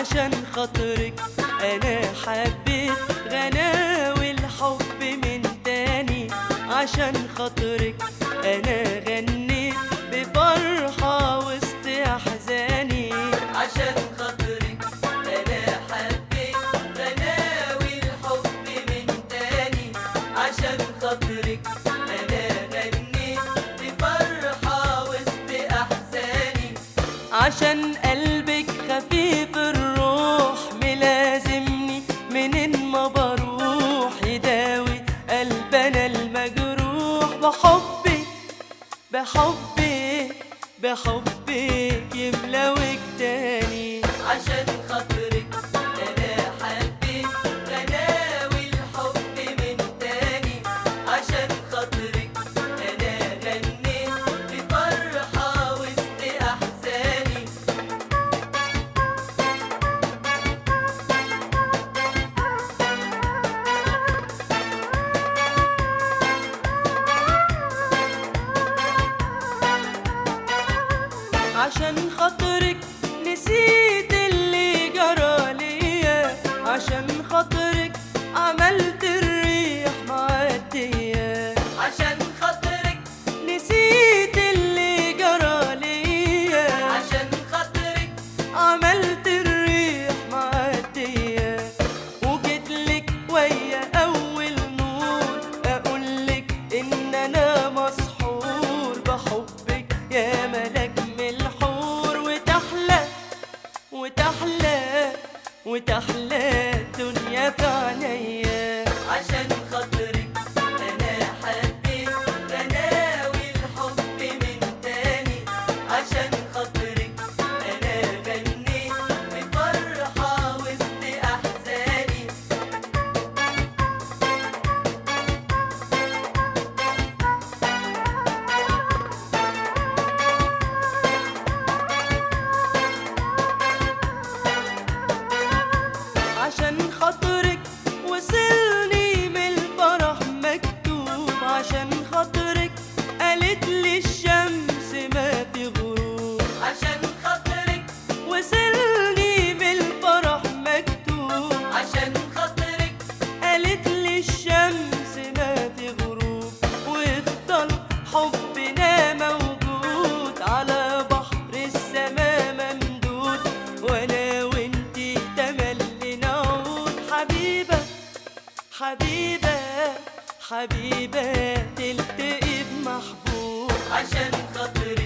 عشان خاطرك انا حبيت غناوي الحب من تاني عشان خاطرك انا غنيت بفرحة وسط احزاني عشان خاطرك انا حبيت غناوي الحب من تاني عشان خاطرك انا غنيت بفرحة وسط احزاني عشان قلبك خفيف الروح ملازمني منين ما بروح يداوي قلبنا المجروح بحبك بحبك بحبك يملاوك تاني عشان خاطرك انا حبيت غناوي الحب من تاني عشان خاطرك انا غنيت بفرحة وسط احزاني عشان خاطرك نسيت اللي جرى ليا عشان خاطرك عملت الريح معدية عشان خاطرك نسيت اللي جرى ليا عشان خاطرك عملت الريح معدية وجيتلك ويا أول نور أقولك إن أنا مسحور بحبك يا ملك من الحور وتحلى وتحلى وتحلى الدنيا في عينيا عشان خاطرك أنا حبيت غناوي الحب من تاني عشان خاطرك أنا غنيت بفرحة وسط أحزاني عشان خاطرك وصلني من الفرح مكتوب عشان خاطرك قالت لي الشمس ما في غروب عشان خاطرك وصلني من الفرح مكتوب عشان خاطرك قالت لي الشمس ما في غروب ويفضل حبنا موجود على بحر السما ممدود وانا وانتي تملي نعود حبيبة حبيبة حبيبة تلتقي بمحبوب عشان خاطر